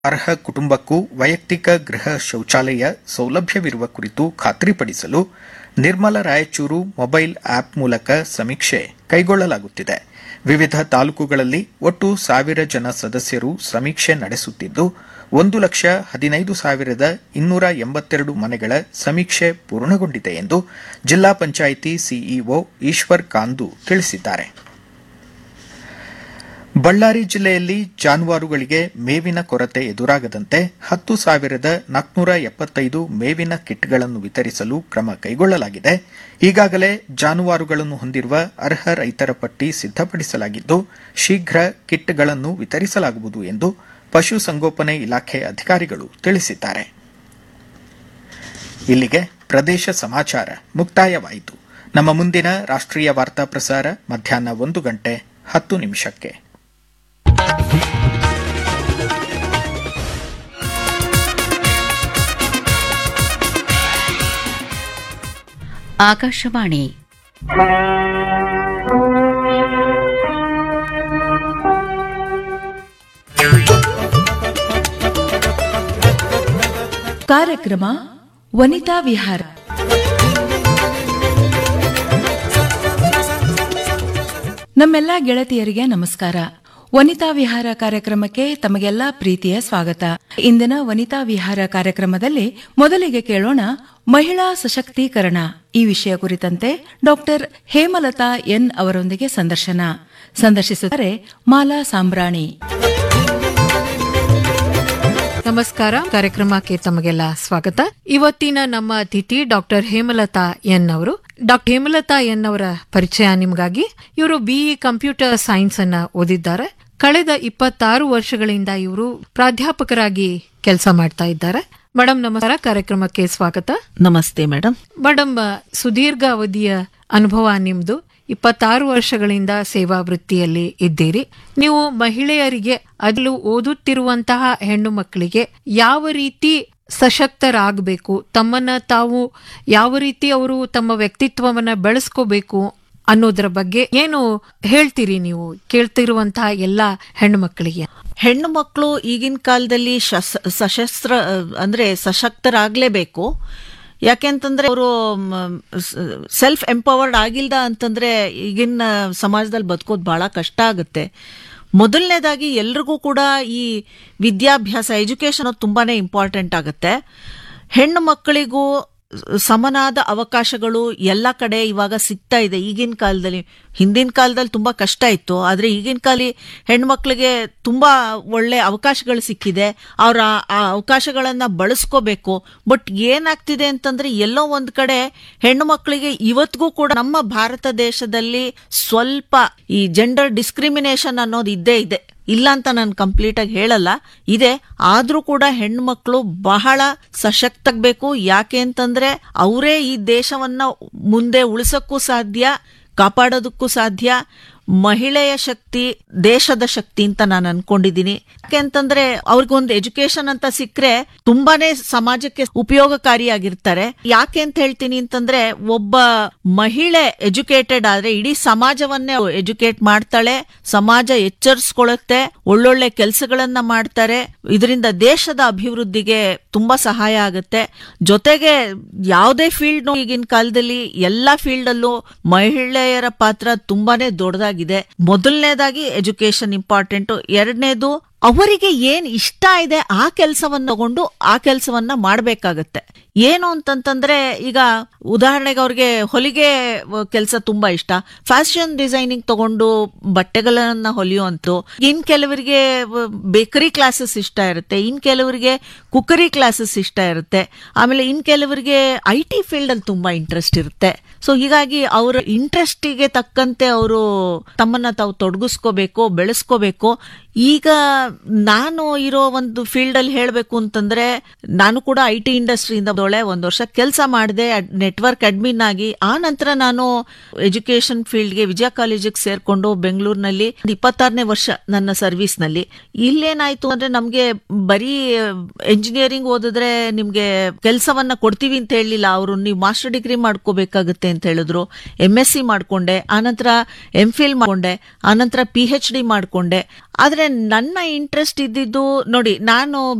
ಅರ್ಹ ಕುಟುಂಬಕ್ಕೂ ವೈಯಕ್ತಿಕ ಗೃಹ ಶೌಚಾಲಯ ಸೌಲಭ್ಯವಿರುವ ಕುರಿತು ಖಾತ್ರಿಪಡಿಸಲು ನಿರ್ಮಲ ರಾಯಚೂರು ಮೊಬೈಲ್ ಆಪ್ ಮೂಲಕ ಸಮೀಕ್ಷೆ ಕೈಗೊಳ್ಳಲಾಗುತ್ತಿದೆ ವಿವಿಧ ತಾಲೂಕುಗಳಲ್ಲಿ ಒಟ್ಟು ಸಾವಿರ ಜನ ಸದಸ್ಯರು ಸಮೀಕ್ಷೆ ನಡೆಸುತ್ತಿದ್ದು ಒಂದು ಲಕ್ಷ ಹದಿನೈದು ಸಾವಿರದ ಇನ್ನೂರ ಎಂಬತ್ತೆರಡು ಮನೆಗಳ ಸಮೀಕ್ಷೆ ಪೂರ್ಣಗೊಂಡಿದೆ ಎಂದು ಜಿಲ್ಲಾ ಪಂಚಾಯಿತಿ ಸಿಇಒ ಈಶ್ವರ್ ಕಾಂದು ತಿಳಿಸಿದ್ದಾರೆ ಬಳ್ಳಾರಿ ಜಿಲ್ಲೆಯಲ್ಲಿ ಜಾನುವಾರುಗಳಿಗೆ ಮೇವಿನ ಕೊರತೆ ಎದುರಾಗದಂತೆ ಹತ್ತು ಸಾವಿರದ ನಾಲ್ಕುನೂರ ಎಪ್ಪತ್ತೈದು ಮೇವಿನ ಕಿಟ್ಗಳನ್ನು ವಿತರಿಸಲು ಕ್ರಮ ಕೈಗೊಳ್ಳಲಾಗಿದೆ ಈಗಾಗಲೇ ಜಾನುವಾರುಗಳನ್ನು ಹೊಂದಿರುವ ಅರ್ಹ ರೈತರ ಪಟ್ಟಿ ಸಿದ್ದಪಡಿಸಲಾಗಿದ್ದು ಶೀಘ್ರ ಕಿಟ್ಗಳನ್ನು ವಿತರಿಸಲಾಗುವುದು ಎಂದು ಪಶುಸಂಗೋಪನೆ ಇಲಾಖೆ ಅಧಿಕಾರಿಗಳು ತಿಳಿಸಿದ್ದಾರೆ ಇಲ್ಲಿಗೆ ಪ್ರದೇಶ ಸಮಾಚಾರ ಮುಕ್ತಾಯವಾಯಿತು ನಮ್ಮ ಮುಂದಿನ ರಾಷ್ಟ್ರೀಯ ವಾರ್ತಾ ಪ್ರಸಾರ ಮಧ್ಯಾಹ್ನ ಒಂದು ಗಂಟೆ ಹತ್ತು ನಿಮಿಷಕ್ಕೆ ಆಕಾಶವಾಣಿ ಕಾರ್ಯಕ್ರಮ ವನಿತಾ ವಿಹಾರ ನಮ್ಮೆಲ್ಲ ಗೆಳತಿಯರಿಗೆ ನಮಸ್ಕಾರ ವನಿತಾ ವಿಹಾರ ಕಾರ್ಯಕ್ರಮಕ್ಕೆ ತಮಗೆಲ್ಲ ಪ್ರೀತಿಯ ಸ್ವಾಗತ ಇಂದಿನ ವನಿತಾ ವಿಹಾರ ಕಾರ್ಯಕ್ರಮದಲ್ಲಿ ಮೊದಲಿಗೆ ಕೇಳೋಣ ಮಹಿಳಾ ಸಶಕ್ತೀಕರಣ ಈ ವಿಷಯ ಕುರಿತಂತೆ ಡಾಕ್ಟರ್ ಹೇಮಲತಾ ಎನ್ ಅವರೊಂದಿಗೆ ಸಂದರ್ಶನ ಸಂದರ್ಶಿಸುತ್ತಾರೆ ಮಾಲಾ ಸಾಂಬ್ರಾಣಿ ನಮಸ್ಕಾರ ಕಾರ್ಯಕ್ರಮಕ್ಕೆ ತಮಗೆಲ್ಲ ಸ್ವಾಗತ ಇವತ್ತಿನ ನಮ್ಮ ಅತಿಥಿ ಡಾಕ್ಟರ್ ಹೇಮಲತಾ ಎನ್ ಅವರು ಡಾಕ್ಟರ್ ಹೇಮಲತಾ ಎನ್ ಅವರ ಪರಿಚಯ ನಿಮಗಾಗಿ ಇವರು ಬಿಇ ಕಂಪ್ಯೂಟರ್ ಸೈನ್ಸ್ ಅನ್ನ ಓದಿದ್ದಾರೆ ಕಳೆದ ಇಪ್ಪತ್ತಾರು ವರ್ಷಗಳಿಂದ ಇವರು ಪ್ರಾಧ್ಯಾಪಕರಾಗಿ ಕೆಲಸ ಮಾಡ್ತಾ ಇದ್ದಾರೆ ಮೇಡಮ್ ನಮಸ್ಕಾರ ಕಾರ್ಯಕ್ರಮಕ್ಕೆ ಸ್ವಾಗತ ನಮಸ್ತೆ ಮೇಡಮ್ ಮೇಡಮ್ ಸುದೀರ್ಘ ಅವಧಿಯ ಅನುಭವ ನಿಮ್ದು ಇಪ್ಪತ್ತಾರು ವರ್ಷಗಳಿಂದ ಸೇವಾ ವೃತ್ತಿಯಲ್ಲಿ ಇದ್ದೀರಿ ನೀವು ಮಹಿಳೆಯರಿಗೆ ಅದಲು ಓದುತ್ತಿರುವಂತಹ ಹೆಣ್ಣು ಮಕ್ಕಳಿಗೆ ಯಾವ ರೀತಿ ಸಶಕ್ತರಾಗಬೇಕು ತಮ್ಮನ್ನ ತಾವು ಯಾವ ರೀತಿ ಅವರು ತಮ್ಮ ವ್ಯಕ್ತಿತ್ವವನ್ನ ಬೆಳೆಸ್ಕೋಬೇಕು ಅನ್ನೋದ್ರ ಬಗ್ಗೆ ಏನು ಹೇಳ್ತೀರಿ ನೀವು ಕೇಳ್ತಿರುವಂತಹ ಎಲ್ಲಾ ಹೆಣ್ಣು ಮಕ್ಕಳಿಗೆ ಹೆಣ್ಣು ಮಕ್ಕಳು ಈಗಿನ ಕಾಲದಲ್ಲಿ ಶಸ್- ಸಶಸ್ತ್ರ ಅಂದ್ರೆ ಸಶಕ್ತರಾಗ್ಲೇಬೇಕು ಯಾಕೆಂತಂದ್ರೆ ಅವರು ಸೆಲ್ಫ್ ಎಂಪವರ್ಡ್ ಆಗಿಲ್ದ ಅಂತಂದ್ರೆ ಈಗಿನ ಸಮಾಜದಲ್ಲಿ ಬದುಕೋದು ಬಹಳ ಕಷ್ಟ ಆಗುತ್ತೆ ಮೊದಲನೇದಾಗಿ ಎಲ್ರಿಗೂ ಕೂಡ ಈ ವಿದ್ಯಾಭ್ಯಾಸ ಎಜುಕೇಶನ್ ತುಂಬಾನೇ ಇಂಪಾರ್ಟೆಂಟ್ ಆಗುತ್ತೆ ಹೆಣ್ಣು ಮಕ್ಕಳಿಗೂ ಸಮನಾದ ಅವಕಾಶಗಳು ಎಲ್ಲ ಕಡೆ ಇವಾಗ ಸಿಗ್ತಾ ಇದೆ ಈಗಿನ ಕಾಲದಲ್ಲಿ ಹಿಂದಿನ ಕಾಲದಲ್ಲಿ ತುಂಬಾ ಕಷ್ಟ ಇತ್ತು ಆದ್ರೆ ಈಗಿನ ಕಾಲಿ ಹೆಣ್ಮಕ್ಳಿಗೆ ತುಂಬಾ ಒಳ್ಳೆ ಅವಕಾಶಗಳು ಸಿಕ್ಕಿದೆ ಅವ್ರ ಆ- ಆ ಅವಕಾಶಗಳನ್ನ ಬಳಸ್ಕೋಬೇಕು ಬಟ್ ಏನಾಗ್ತಿದೆ ಅಂತಂದ್ರೆ ಎಲ್ಲೋ ಒಂದ್ ಕಡೆ ಹೆಣ್ಣು ಮಕ್ಕಳಿಗೆ ಇವತ್ತಿಗೂ ಕೂಡ ನಮ್ಮ ಭಾರತ ದೇಶದಲ್ಲಿ ಸ್ವಲ್ಪ ಈ ಜೆಂಡರ್ ಡಿಸ್ಕ್ರಿಮಿನೇಷನ್ ಅನ್ನೋದು ಇದ್ದೇ ಇದೆ ಇಲ್ಲ ಅಂತ ನಾನು ಕಂಪ್ಲೀಟ್ ಆಗಿ ಹೇಳಲ್ಲ ಇದೆ ಆದ್ರೂ ಕೂಡ ಹೆಣ್ಮಕ್ಳು ಬಹಳ ಸಶಕ್ತಗ್ಬೇಕು ಯಾಕೆ ಅಂತಂದ್ರೆ ಅವರೇ ಈ ದೇಶವನ್ನ ಮುಂದೆ ಉಳಿಸಕ್ಕೂ ಸಾಧ್ಯ ಕಾಪಾಡೋದಕ್ಕೂ ಸಾಧ್ಯ ಮಹಿಳೆಯ ಶಕ್ತಿ ದೇಶದ ಶಕ್ತಿ ಅಂತ ನಾನು ಅನ್ಕೊಂಡಿದ್ದೀನಿ ಯಾಕೆ ಅಂತಂದ್ರೆ ಅವ್ರಿಗೊಂದು ಎಜುಕೇಶನ್ ಅಂತ ಸಿಕ್ಕರೆ ತುಂಬಾನೇ ಸಮಾಜಕ್ಕೆ ಉಪಯೋಗಕಾರಿಯಾಗಿರ್ತಾರೆ ಯಾಕೆ ಅಂತ ಹೇಳ್ತೀನಿ ಅಂತಂದ್ರೆ ಒಬ್ಬ ಮಹಿಳೆ ಎಜುಕೇಟೆಡ್ ಆದ್ರೆ ಇಡೀ ಸಮಾಜವನ್ನೇ ಎಜುಕೇಟ್ ಮಾಡ್ತಾಳೆ ಸಮಾಜ ಎಚ್ಚರಿಸ್ಕೊಳ್ಳುತ್ತೆ ಒಳ್ಳೊಳ್ಳೆ ಕೆಲಸಗಳನ್ನ ಮಾಡ್ತಾರೆ ಇದರಿಂದ ದೇಶದ ಅಭಿವೃದ್ಧಿಗೆ ತುಂಬಾ ಸಹಾಯ ಆಗುತ್ತೆ ಜೊತೆಗೆ ಯಾವುದೇ ಫೀಲ್ಡ್ ಈಗಿನ ಕಾಲದಲ್ಲಿ ಎಲ್ಲಾ ಫೀಲ್ಡ್ ಅಲ್ಲೂ ಮಹಿಳೆಯರ ಪಾತ್ರ ತುಂಬಾನೇ ದೊಡ್ಡದಾಗಿದೆ ಮೊದಲನೇದಾಗಿ ಎಜುಕೇಶನ್ ಇಂಪಾರ್ಟೆಂಟ್ ಎರಡನೇದು ಅವರಿಗೆ ಏನ್ ಇಷ್ಟ ಇದೆ ಆ ಕೆಲಸವನ್ನ ತಗೊಂಡು ಆ ಕೆಲಸವನ್ನ ಮಾಡ್ಬೇಕಾಗತ್ತೆ ಏನು ಅಂತಂತಂದ್ರೆ ಈಗ ಉದಾಹರಣೆಗೆ ಅವ್ರಿಗೆ ಹೊಲಿಗೆ ಕೆಲಸ ತುಂಬಾ ಇಷ್ಟ ಫ್ಯಾಷನ್ ಡಿಸೈನಿಂಗ್ ತಗೊಂಡು ಬಟ್ಟೆಗಳನ್ನ ಹೊಲಿಯುವಂತು ಇನ್ ಕೆಲವರಿಗೆ ಬೇಕರಿ ಕ್ಲಾಸಸ್ ಇಷ್ಟ ಇರುತ್ತೆ ಇನ್ ಕೆಲವರಿಗೆ ಕುಕ್ಕರಿ ಕ್ಲಾಸಸ್ ಇಷ್ಟ ಇರುತ್ತೆ ಆಮೇಲೆ ಇನ್ ಕೆಲವರಿಗೆ ಐ ಟಿ ಫೀಲ್ಡ್ ಅಲ್ಲಿ ತುಂಬಾ ಇಂಟ್ರೆಸ್ಟ್ ಇರುತ್ತೆ ಸೊ ಹೀಗಾಗಿ ಅವರ ಇಂಟ್ರೆಸ್ಟಿಗೆ ತಕ್ಕಂತೆ ಅವರು ತಮ್ಮನ್ನ ತಾವು ತೊಡಗಿಸ್ಕೋಬೇಕು ಬೆಳೆಸ್ಕೋಬೇಕು ಈಗ ನಾನು ಇರೋ ಒಂದು ಫೀಲ್ಡ್ ಅಲ್ಲಿ ಹೇಳ್ಬೇಕು ಅಂತಂದ್ರೆ ನಾನು ಕೂಡ ಐ ಟಿ ಇಂಡಸ್ಟ್ರಿಯಿಂದ ಹೋದೋಳೆ ಒಂದ್ ವರ್ಷ ಕೆಲಸ ಮಾಡಿದೆ ನೆಟ್ವರ್ಕ್ ಅಡ್ಮಿನ್ ಆಗಿ ಆ ನಂತರ ನಾನು ಎಜುಕೇಶನ್ ಫೀಲ್ಡ್ಗೆ ವಿಜಯ ಕಾಲೇಜಿಗೆ ಸೇರ್ಕೊಂಡು ಬೆಂಗಳೂರಿನಲ್ಲಿ ಇಪ್ಪತ್ತಾರನೇ ವರ್ಷ ನನ್ನ ಸರ್ವಿಸ್ ನಲ್ಲಿ ಇಲ್ಲೇನಾಯ್ತು ಅಂದ್ರೆ ನಮ್ಗೆ ಬರೀ ಎಂಜಿನಿಯರಿಂಗ್ ಓದಿದ್ರೆ ನಿಮ್ಗೆ ಕೆಲಸವನ್ನ ಕೊಡ್ತೀವಿ ಅಂತ ಹೇಳಿಲ್ಲ ಅವರು ನೀವು ಮಾಸ್ಟರ್ ಡಿಗ್ರಿ ಮಾಡ್ಕೋಬೇಕಾಗುತ್ತೆ ಅಂತ ಹೇಳಿದ್ರು ಎಂ ಎಸ್ ಸಿ ಮಾಡ್ಕೊಂಡೆ ಆನಂತರ ಎಂ ಫಿಲ್ ಮಾಡ್ಕೊಂಡೆ ಆನಂತರ ಪಿ ಎಚ್ ಡಿ ಮಾಡ್ಕೊಂಡೆ ಆದ್ರೆ ನನ್ನ ಇಂಟ್ರೆಸ್ಟ್ ಇದ್ದಿದ್ದು ನೋಡಿ ನಾನು